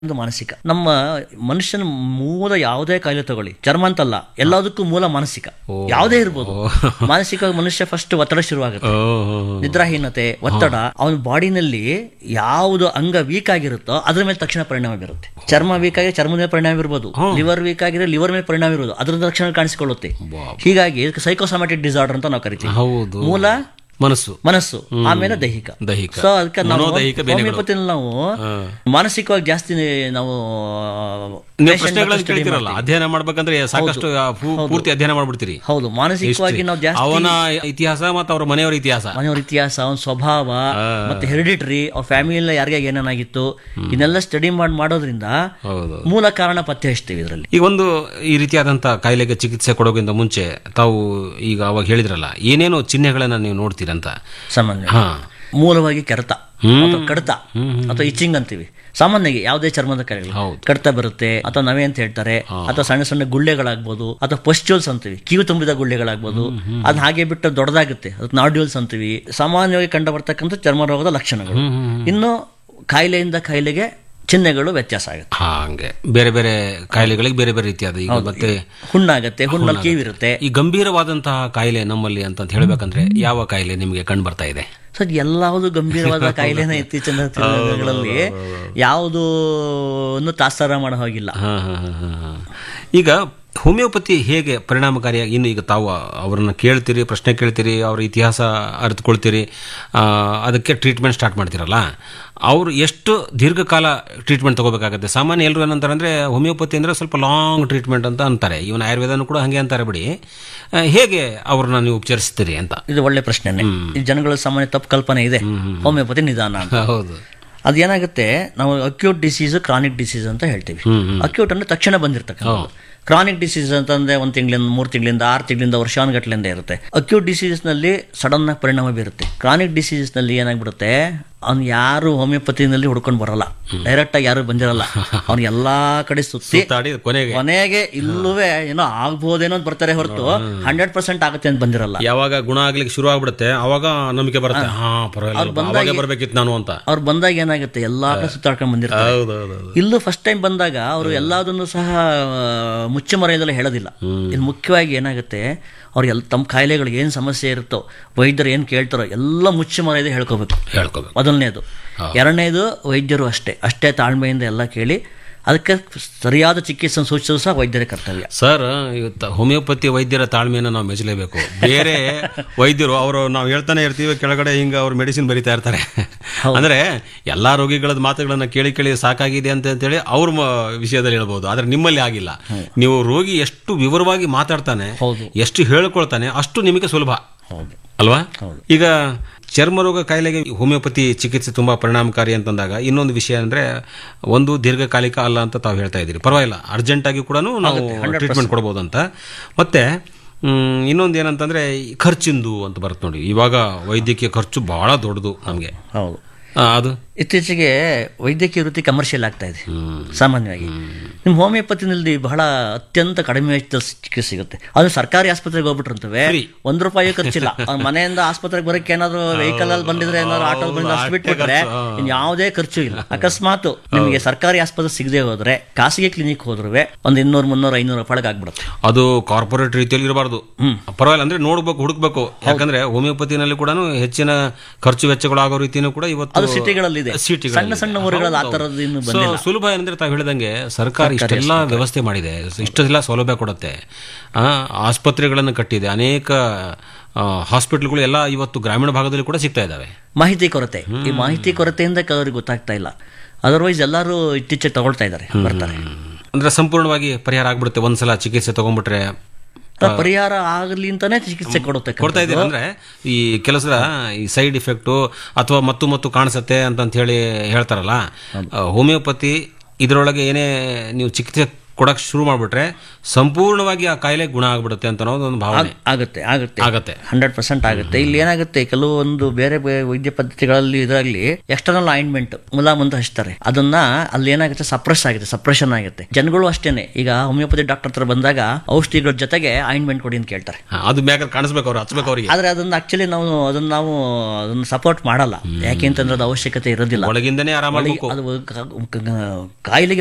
ಒಂದು ಮಾನಸಿಕ ನಮ್ಮ ಮನುಷ್ಯನ ಮೂಲ ಯಾವುದೇ ಕಾಯಿಲೆ ತಗೊಳ್ಳಿ ಚರ್ಮ ಅಂತಲ್ಲ ಎಲ್ಲದಕ್ಕೂ ಮೂಲ ಮಾನಸಿಕ ಯಾವುದೇ ಇರ್ಬೋದು ಮಾನಸಿಕವಾಗಿ ಮನುಷ್ಯ ಫಸ್ಟ್ ಒತ್ತಡ ಶುರುವಾಗುತ್ತೆ ನಿದ್ರಾಹೀನತೆ ಒತ್ತಡ ಅವನ ಬಾಡಿನಲ್ಲಿ ಯಾವುದು ಅಂಗ ವೀಕ್ ಆಗಿರುತ್ತೋ ಅದ್ರ ಮೇಲೆ ತಕ್ಷಣ ಪರಿಣಾಮ ಬೀರುತ್ತೆ ಚರ್ಮ ವೀಕ್ ಆಗಿ ಚರ್ಮದ ಮೇಲೆ ಪರಿಣಾಮ ಬೀರ್ಬೋದು ಲಿವರ್ ವೀಕ್ ಆಗಿದ್ರೆ ಲಿವರ್ ಮೇಲೆ ಪರಿಣಾಮ ಇರೋದು ಅದ್ರ ತಕ್ಷಣ ಕಾಣಿಸಿಕೊಳ್ಳುತ್ತೆ ಹೀಗಾಗಿ ಸೈಕೋಸೊಮ್ಯಾಟಿಕ್ ಡಿಸಾರ್ಡರ್ ಅಂತ ನಾವು ಕರಿತೀವಿ ಹೌದು ಮೂಲ ಮನಸ್ಸು ಮನಸ್ಸು ಆಮೇಲೆ ದೈಹಿಕ ದೈಹಿಕ ಸೊ ಅದಕ್ಕೆ ನಾವು ಮನೋದೈಹಿಕ ಬೇನೆಗಳು. ಹೋಮಿಯೋಪತಿನಲ್ಲಿ ನಾವು ಮಾನಸಿಕವಾಗಿ ಜಾಸ್ತಿ ನಾವು ನೀವು patient ಪ್ರಶ್ನೆಗಳನ್ನು ಹತ್ರ study ಕೇಳ್ತಿರಲ್ಲ ಮಾಡ್ತೀವಿ. ಅಧ್ಯಯನ ಮಾಡ್ಬೇಕಂದ್ರೆ ಸಾಕಷ್ಟು ಆ, ಪೂ- ಪೂರ್ತಿ ಅಧ್ಯಯನ ಮಾಡ್ಬಿಡ್ತೀರಿ ಹೌದು ಮಾನಸಿಕವಾಗಿ ನಾವು ಜಾಸ್ತಿ ಅವನ ಇತಿಹಾಸ ಮತ್ತು ಅವ್ರ ಮನೆಯವರ ಇತಿಹಾಸ ಮನೆಯವ್ರ ಇತಿಹಾಸ ಅವನ ಸ್ವಭಾವ ಮತ್ತೆ ಹೆರಿಡಿಟ್ರಿ ಅವ್ರ ಫ್ಯಾಮಿಲಿ ಯಾರಿಗೆ ಏನೇನಾಗಿತ್ತು ಇದನ್ನೆಲ್ಲ ಸ್ಟಡಿ ಮಾಡಿ ಮಾಡೋದ್ರಿಂದ ಹೌದು ಮೂಲ ಕಾರಣ ಪತ್ತೆ ಹಚ್ತೀವಿ ಇದರಲ್ಲಿ ಈಗ ಒಂದು ಈ ರೀತಿಯಾದಂಥ ಕಾಯಿಲೆಗೆ ಚಿಕಿತ್ಸೆ ಕೊಡೋಕ್ಕಿಂತ ಮುಂಚೆ ತಾವು ಈಗ ಅವಾಗ ಹೇಳಿದ್ರಲ್ಲ ಏನೇನು ಚಿಹ್ನೆಗಳನ್ನ ನೀವು ನೋಡ್ತೀರಂತ ಸಾಮಾನ್ಯ ಹಾ ಮೂಲವಾಗಿ ಕೆರೆತ ಅಥವಾ ಕಡತ ಅಥವಾ ಇಚಿಂಗ್ ಅಂತೀವಿ ಸಾಮಾನ್ಯವಾಗಿ ಯಾವುದೇ ಚರ್ಮದ ಕಾಯಿಲೆಗಳು ಹೌದು. ಕಡತ ಬರುತ್ತೆ ಅಥವಾ ನವೆ ಅಂತ ಹೇಳ್ತಾರೆ ಅಥವಾ ಸಣ್ಣ ಸಣ್ಣ ಗುಳ್ಳೆಗಳಾಗ್ಬೋದು ಅಥವಾ ಪಸ್ಟ್ಯೂಲ್ಸ್ ಅಂತೀವಿ ಕಿವಿ ತುಂಬಿದ ಗುಳ್ಳೆಗಳಾಗ್ಬೋದು ಅದು ಹಾಗೆ ಬಿಟ್ಟು ದೊಡ್ಡದಾಗುತ್ತೆ ಅದಕ್ಕೆ ನಾಡ್ಯೂಲ್ಸ್ ಅಂತೀವಿ ಸಾಮಾನ್ಯವಾಗಿ ಕಂಡು ಬರ್ತಕ್ಕಂಥ ಚರ್ಮ ರೋಗದ ಲಕ್ಷಣಗಳು ಇನ್ನು ಕಾಯಿಲೆಯಿಂದ ಕಾಯಿಲೆಗೆ ಚಿಹ್ನೆಗಳು ವ್ಯತ್ಯಾಸ ಆಗುತ್ತೆ ಹಾ ಹಂಗೆ ಬೇರೆ ಬೇರೆ ಕಾಯಿಲೆಗಳಿಗೆ ಬೇರೆ ಬೇರೆ ರೀತಿಯಾದ ಈಗ ಮತ್ತೆ ಹುಣ್ಣಾಗತ್ತೆ ಹುಣ್ಣಲ್ಲಿ ಕೀವಿರುತ್ತೆ ಈ ಗಂಭೀರವಾದಂತಹ ಕಾಯಿಲೆ ನಮ್ಮಲ್ಲಿ ಅಂತ ಹೇಳ್ಬೇಕಂದ್ರೆ ಯಾವ ಕಾಯಿಲೆ ನಿಮಗೆ ಕಂಡು ಬರ್ತಾ ಇದೆ ಸೊ ಎಲ್ಲಾವುದು ಗಂಭೀರವಾದ ಕಾಯಿಲೆನ ಇತ್ತೀಚಿನ ದಿನಗಳಲ್ಲಿ ಯಾವುದು ತಾತ್ಸಾರ ಮಾಡೋ ಹಾಗಿಲ್ಲ ಹಾ, ಹಾ, ಹಾ, ಹಾ, ಹಾ. ಈಗ ಹೋಮಿಯೋಪತಿ ಹೇಗೆ ಪರಿಣಾಮಕಾರಿಯಾಗಿ ಇನ್ನು ಈಗ ತಾವು ಅವರನ್ನ ಕೇಳ್ತೀರಿ ಪ್ರಶ್ನೆ ಕೇಳ್ತೀರಿ ಅವ್ರ ಇತಿಹಾಸ ಅರಿತುಕೊಳ್ತೀರಿ ಆ, ಅದಕ್ಕೆ ಟ್ರೀಟ್ಮೆಂಟ್ ಸ್ಟಾರ್ಟ್ ಮಾಡ್ತೀರಲ್ಲ ಅವರು ಎಷ್ಟು ದೀರ್ಘಕಾಲ ಟ್ರೀಟ್ಮೆಂಟ್ ತಗೋಬೇಕಾಗುತ್ತೆ ಸಾಮಾನ್ಯ ಎಲ್ಲರೂ ಏನಂತಾರೆ ಅಂದರೆ ಹೋಮಿಯೋಪತಿ ಅಂದರೆ ಸ್ವಲ್ಪ ಲಾಂಗ್ ಟ್ರೀಟ್ಮೆಂಟ್ ಅಂತ ಅಂತಾರೆ ಇವನ್ ಆಯುರ್ವೇದನೂ ಕೂಡ ಹಾಗೆ ಅಂತಾರೆ ಬಿಡಿ ಆ, ಹೇಗೆ ಅವ್ರನ್ನ ನೀವು ಉಪಚರಿಸ್ತೀರಿ ಅಂತ ಇದು ಒಳ್ಳೆ ಪ್ರಶ್ನೆನೆ ಈ ಜನಗಳ ಸಾಮಾನ್ಯ ತಪ್ಪು ಕಲ್ಪನೆ ಇದೆ ಹೋಮಿಯೋಪತಿ ನಿಧಾನ ಅಂತ ಹೌದು ಅದೇನಾಗುತ್ತೆ ನಾವು ಅಕ್ಯೂಟ್ ಡಿಸೀಸ್ ಕ್ರಾನಿಕ್ ಡಿಸೀಸ್ ಅಂತ ಹೇಳ್ತೀವಿ ಹ್ಮ್, ಹ್ಮ್. ಅಕ್ಯೂಟ್ ಅಂದ್ರೆ ತಕ್ಷಣ ಬಂದಿರ್ತಕ್ಕಂಥ ಕ್ರಾನಿಕ್ ಡಿಸೀಸ್ ಅಂತಂದ್ರೆ ಒಂದು ತಿಂಗಳಿಂದ ಮೂರು ತಿಂಗಳಿಂದ ಆರು ತಿಂಗಳಿಂದ ವರ್ಷಾನುಗಟ್ಲಿಂದ ಇರುತ್ತೆ ಅಕ್ಯೂಟ್ ಡಿಸೀಸ್ನಲ್ಲಿ ಸಡನ್ ಆಗಿ ಪರಿಣಾಮ ಬೀರುತ್ತೆ ಕ್ರಾನಿಕ್ ಡಿಸೀಸ್ನಲ್ಲಿ ಏನಾಗ್ಬಿಡುತ್ತೆ ಅವ್ನು ಯಾರು ಹೋಮಿಯೋಪತಿನಲ್ಲಿ ಹುಡ್ಕೊಂಡು ಬರಲ್ಲ ಡೈರೆಕ್ಟ್ ಆಗಿ ಯಾರು ಬಂದಿರಲ್ಲ ಅವ್ನು ಎಲ್ಲಾ ಕಡೆ ಸುತ್ತಿ ಸುತ್ತಾಡಿ ಕೊನೆಗೆ ಕೊನೆಗೆ ಇಲ್ಲುವೆ ಏನೋ ಆಗ್ಬೋದೇನೋ ಅಂತ ಬರ್ತಾರೆ ಹೊರತು ಹಂಡ್ರೆಡ್ ಪರ್ಸೆಂಟ್ ಆಗುತ್ತೆ ಅಂತ ಬಂದಿರಲ್ಲ ಯಾವಾಗ ಗುಣ ಆಗ್ಲಿಕ್ಕೆ ಶುರು ಆಗ್ಬಿಡುತ್ತೆ ಅವಾಗ ನಂಬಿಕೆ ಬರುತ್ತೆ ಹಾ ಪರವಾಗಿಲ್ಲ ಅವಾಗೆ ಬರ್ಬೇಕಿತ್ತು ನಾನು ಅಂತ ಅವ್ರು ಬಂದಾಗ ಏನಾಗುತ್ತೆ ಎಲ್ಲಾ ಕಡೆ ಸುತ್ತಾಡ್ಕೊಂಡು ಬಂದಿರ್ತಾರೆ ಹೌದೌದು ಇಲ್ಲೂ ಫಸ್ಟ್ ಟೈಮ್ ಬಂದಾಗ ಅವರು ಎಲ್ಲದನ್ನು ಸಹ ಆ, ಮುಚ್ಚು ಮರೆಯದಲ್ಲ ಹೇಳೋದಿಲ್ಲ ಇದು ಮುಖ್ಯವಾಗಿ ಏನಾಗುತ್ತೆ ಅವ್ರು ಎಲ್ಲ ತಮ್ಮ ಕಾಯಿಲೆಗಳಿಗೆ ಏನು ಸಮಸ್ಯೆ ಇರುತ್ತೋ ವೈದ್ಯರು ಏನು ಕೇಳ್ತಾರೋ ಎಲ್ಲ ಮುಚ್ಚು ಮರೆಯದೆ ಹೇಳ್ಕೋಬೇಕು ಹೇಳ್ಕೋಬೇಕು ಮೊದಲನೇದು ಎರಡನೇದು ವೈದ್ಯರು ಅಷ್ಟೇ ಅಷ್ಟೇ ತಾಳ್ಮೆಯಿಂದ ಎಲ್ಲ ಕೇಳಿ ಅದಕ್ಕೆ ಸರಿಯಾದ ಚಿಕಿತ್ಸೆ ಸೂಚಿಸೋದು ಸಹ ವೈದ್ಯರ ಕರ್ತವ್ಯ ಸರ್ ಇವತ್ತು ಹೋಮಿಯೋಪತಿ ವೈದ್ಯರ ತಾಳ್ಮೆಯನ್ನು ನಾವು ಮೆಚ್ಚಲೇಬೇಕು ಬೇರೆ ವೈದ್ಯರು ಅವರು ನಾವು ಹೇಳ್ತಾನೆ ಇರ್ತೀವಿ ಕೆಳಗಡೆ ಹಿಂಗೆ ಅವ್ರು ಮೆಡಿಸಿನ್ ಬರಿತಾ ಇರ್ತಾರೆ ಅಂದ್ರೆ ಎಲ್ಲಾ ರೋಗಿಗಳದ ಮಾತುಗಳನ್ನ ಕೇಳಿ ಕೇಳಿ ಸಾಕಾಗಿದೆ ಅಂತ ಅಂತೇಳಿ ಅವ್ರ ಮ- ವಿಷಯದಲ್ಲಿ ಹೇಳ್ಬೋದು ಆದ್ರೆ ನಿಮ್ಮಲ್ಲಿ ಆಗಿಲ್ಲ ನೀವು ರೋಗಿ ಎಷ್ಟು ವಿವರವಾಗಿ ಮಾತಾಡ್ತಾನೆ ಹೌದು. ಎಷ್ಟು ಹೇಳ್ಕೊಳ್ತಾನೆ ಅಷ್ಟು ನಿಮಗೆ ಸುಲಭ ಹೌದು ಅಲ್ವಾ ಈಗ ಚರ್ಮರೋಗ ಕಾಯಿಲೆಗೆ ಹೋಮಿಯೋಪತಿ ಚಿಕಿತ್ಸೆ ತುಂಬಾ ಪರಿಣಾಮಕಾರಿ ಅಂತಂದಾಗ ಇನ್ನೊಂದು ವಿಷಯ ಅಂದ್ರೆ ಒಂದು ದೀರ್ಘಕಾಲಿಕ ಅಲ್ಲ ಅಂತ ತಾವು ಹೇಳ್ತಾ ಇದ್ದೀರಿ ಪರವಾಗಿಲ್ಲ ಅರ್ಜೆಂಟ್ ಆಗಿ ಕೂಡ ನಾವು ಟ್ರೀಟ್ಮೆಂಟ್ ಕೊಡ್ಬೋದು ಅಂತ ಮತ್ತೆ ಮ್, ಇನ್ನೊಂದು ಏನಂತಂದ್ರೆ ಈ ಖರ್ಚಿಂದು ಅಂತ ಬರುತ್ತೆ ನೋಡಿ ಇವಾಗ ವೈದ್ಯಕೀಯ ಖರ್ಚು ಬಹಳ ದೊಡ್ಡದು ನಮಗೆ ಹೌದು ಅದು ಇತ್ತೀಚೆಗೆ ವೈದ್ಯಕೀಯ ವೃತ್ತಿ ಕಮರ್ಷಿಯಲ್ ಆಗ್ತಾ ಇದೆ ಸಾಮಾನ್ಯವಾಗಿ ನಿಮ್ಮ ಹೋಮಿಯೋಪತಿನಲ್ಲಿ ಬಹಳ ಅತ್ಯಂತ ಕಡಿಮೆ ವೆಚ್ಚದಲ್ಲಿ ಚಿಕಿತ್ಸೆ ಸಿಗುತ್ತೆ ಅದು ಸರ್ಕಾರಿ ಆಸ್ಪತ್ರೆಗೆ ಹೋಗ್ಬಿಟ್ರಂತವೆ Free. ಒಂದ್ ರೂಪಾಯಿ ಖರ್ಚಿಲ್ಲ ಅವ್ನ್ ಮನೆಯಿಂದ ಆಸ್ಪತ್ರೆಗೆ ಬರೋಕೆ ಏನಾದ್ರು ವೆಹಿಕಲ್ ಅಲ್ಲಿ ಬಂದಿದ್ರೆ ಏನಾದ್ರು ಆಟೋ ಬಂದ್ರೆ ಅಷ್ಟು ಬಿಟ್ಬಿಟ್ರೆ ಇನ್ ಯಾವುದೇ ಖರ್ಚು ಇಲ್ಲ ಅಕಸ್ಮಾತ್ ನಿಮಗೆ ಸರ್ಕಾರಿ ಆಸ್ಪತ್ರೆ ಸಿಗದೆ ಹೋದ್ರೆ ಖಾಸಗಿ ಕ್ಲಿನಿಕ್ ಹೋದ್ರೆ ಒಂದ್ ಇನ್ನೂರ್ ಮುನ್ನೂರ ಐನೂರು ರೂಪಾಯಿಗೆ ಆಗ್ಬಿಡುತ್ತೆ ಅದು ಕಾರ್ಪೊರೇಟ್ ರೀತಿಯಲ್ಲಿ ಇರಬಾರ್ದು ಪರವಾಗಿಲ್ಲ ಅಂದ್ರೆ ನೋಡ್ಬೇಕು ಹುಡುಕ್ಬೇಕು ಯಾಕಂದ್ರೆ ಹೋಮಿಯೋಪತಿನಲ್ಲಿ ಕೂಡ ಹೆಚ್ಚಿನ ಖರ್ಚು ವೆಚ್ಚಗಳು ಆಗೋ ರೀತಿನೂ ಕೂಡ ಇವತ್ತು ಅದು ಸಿಟಿಗಳಲ್ಲಿದೆ ಸಿಟಿಗಳಲ್ಲಿ ಸಣ್ಣ ಸಣ್ಣ ಊರುಗಳಲ್ಲಿ ಆ ತರದ್ದು ಇನ್ನು ಸೊ ಬಂದಿಲ್ಲ ಸುಲಭ ಏನಂದ್ರೆ ತಾವು ಹೇಳಿದಂಗೆ ಸರ್ಕಾರ ಇಷ್ಟೆಲ್ಲ ವ್ಯವಸ್ಥೆ ಮಾಡಿದೆ ಇಷ್ಟೆಲ್ಲ ಸೌಲಭ್ಯ ಕೊಡುತ್ತೆ ಆ, ಆಸ್ಪತ್ರೆಗಳನ್ನು ಕಟ್ಟಿದೆ ಅನೇಕ ಹಾಸ್ಪಿಟಲ್ಗಳು ಎಲ್ಲ ಇವತ್ತು ಗ್ರಾಮೀಣ ಭಾಗದಲ್ಲಿ ಕೂಡ ಸಿಗ್ತಾ ಇದ್ದಾವೆ ಮಾಹಿತಿ ಕೊರತೆ ಈ ಮಾಹಿತಿ ಕೊರತೆಯಿಂದ ಕೆಲವರಿಗೆ ಗೊತ್ತಾಗ್ತಾ ಇಲ್ಲ ಅದರ್ವೈಸ್ ಎಲ್ಲರೂ ಇತ್ತೀಚೆಗೆ ತಗೊಳ್ತಾ ಇದ್ದಾರೆ ಬರ್ತಾರೆ ಅಂದ್ರೆ ಸಂಪೂರ್ಣವಾಗಿ ಪರಿಹಾರ ಆಗ್ಬಿಡುತ್ತೆ ಒಂದ್ಸಲ ಚಿಕಿತ್ಸೆ ತಗೊಂಡ್ಬಿಟ್ರೆ ಪರಿಹಾರ ಆಗಲಿ ಅಂತಾನೆ ಚಿಕಿತ್ಸೆ ಕೊಡುತ್ತೆ ಕೊಡ್ತಾ ಇದ್ದೀರಾ ಅಂದ್ರೆ ಈ ಕೆಲಸ ಈ ಸೈಡ್ ಇಫೆಕ್ಟು ಅಥವಾ ಮತ್ತು ಮತ್ತು ಕಾಣಿಸುತ್ತೆ ಅಂತ ಹೇಳಿ ಹೇಳ್ತಾರಲ್ಲ ಆ, ಹೋಮಿಯೋಪತಿ ಇದರೊಳಗೆ ಏನೇ ನೀವು ಚಿಕಿತ್ಸೆ ಕೊಡಕ್ ಶುರು ಮಾಡ್ಬಿಟ್ರೆ ಸಂಪೂರ್ಣವಾಗಿ ಆ ಕಾಯಿಲೆ ಗುಣ ಆಗ್ಬಿಡುತ್ತೆ ಅಂತ ಅನ್ನೋದು ಒಂದು ಭಾವನೆ ಆಗುತ್ತೆ ಆಗುತ್ತೆ ಆಗತ್ತೆ ಹಂಡ್ರೆಡ್ ಪರ್ಸೆಂಟ್ ಆಗುತ್ತೆ ಇಲ್ಲಿ ಏನಾಗುತ್ತೆ ಕೆಲವೊಂದು ಬೇರೆ ಬೇರೆ ವೈದ್ಯ ಪದ್ಧತಿಗಳಲ್ಲಿ ಇದರಲ್ಲಿ ಎಕ್ಸ್ಟರ್ನಲ್ ಆಯಿಂಟ್ಮೆಂಟ್ ಮುಲಾಮಂದು ಹಚ್ತಾರೆ ಅದನ್ನ ಅಲ್ಲಿ ಏನಾಗುತ್ತೆ ಸಪ್ರೆಸ್ ಆಗುತ್ತೆ ಸಪ್ರೆಷನ್ ಆಗುತ್ತೆ ಜನಗಳು ಅಷ್ಟೇನೆ ಈಗ ಹೋಮಿಯೋಪತಿ ಡಾಕ್ಟರ್ ಹತ್ರ ಬಂದಾಗ ಔಷಧಿಗಳ ಜೊತೆಗೆ ಆಯಿಂಟ್ಮೆಂಟ್ ಕೊಡಿ ಅಂತ ಕೇಳ್ತಾರೆ ಹಾ, ಅದು ಮ್ಯಾಗ ಕಾಣಿಸ್ಬೇಕು ಅವ್ರು ಹಚ್ಬೇಕು ಅವ್ರಿಗೆ ಆದ್ರೆ ಅದನ್ನ ಆಕ್ಚುಲಿ ನಾವು ಅದನ್ನ ನಾವು ಅದನ್ನ ಸಪೋರ್ಟ್ ಮಾಡಲ್ಲ ಯಾಕೆ ಅಂತಂದ್ರೆ ಅದು ಅವಶ್ಯಕತೆ ಇರೋದಿಲ್ಲ ಒಳಗಿಂದನೇ ಆರಾಮಾಗಬೇಕು ಅದು ಕ- ಕ- ಕಾಯಿಲೆಗೆ